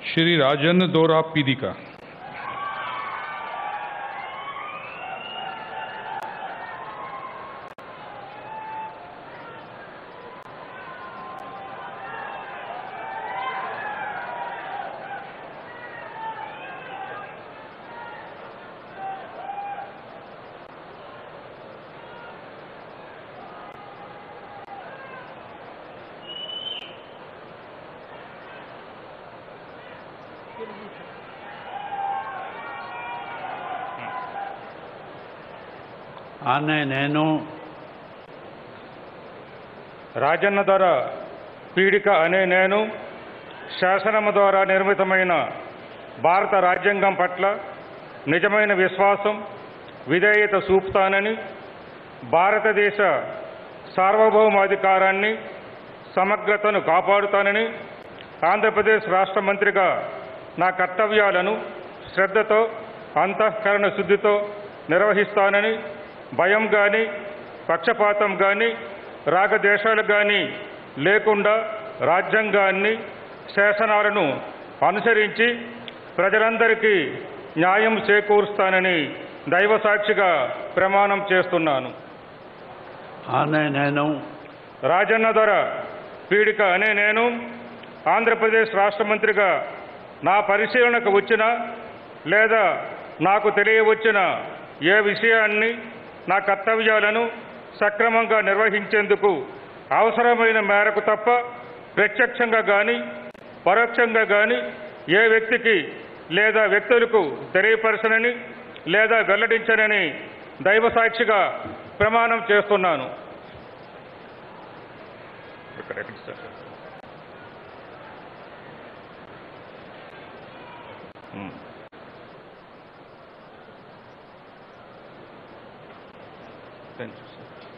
श्री राजन दोरा पीदिका ఆనే నేను రాజన్న ద్వారా పీడిక అనే నేను శాసనము ద్వారా నిర్మితమైన భారత రాజ్యాంగం పట్ల నిజమైన విశ్వాసం విధేయత చూపుతానని భారతదేశ సార్వభౌమాధికారాన్ని సమగ్రతను కాపాడుతానని ఆంధ్రప్రదేశ్ రాష్ట్ర మంత్రిగా నా కర్తవ్యాలను శ్రద్ధతో అంతఃకరణ శుద్ధితో నిర్వహిస్తానని భయం కానీ పక్షపాతం కానీ రాగదేశాలు కానీ లేకుండా రాజ్యాంగాన్ని శాసనాలను అనుసరించి ప్రజలందరికీ న్యాయం చేకూరుస్తానని దైవ సాక్షిగా ప్రమాణం చేస్తున్నాను ఆనే నేను రాజన్న ధర పీడిక అనే నేను ఆంధ్రప్రదేశ్ రాష్ట్ర మంత్రిగా నా పరిశీలనకు వచ్చిన లేదా నాకు తెలియవచ్చిన ఏ విషయాన్ని నా కర్తవ్యాలను సక్రమంగా నిర్వహించేందుకు అవసరమైన మేరకు తప్ప ప్రత్యక్షంగా కానీ పరోక్షంగా కానీ ఏ వ్యక్తికి లేదా వ్యక్తులకు తెలియపరచనని లేదా వెల్లడించనని దైవ సాక్షిగా ప్రమాణం చేస్తున్నాను ఇక్కడ ఎక్కడ సార్? ఉమ్. Thank you sir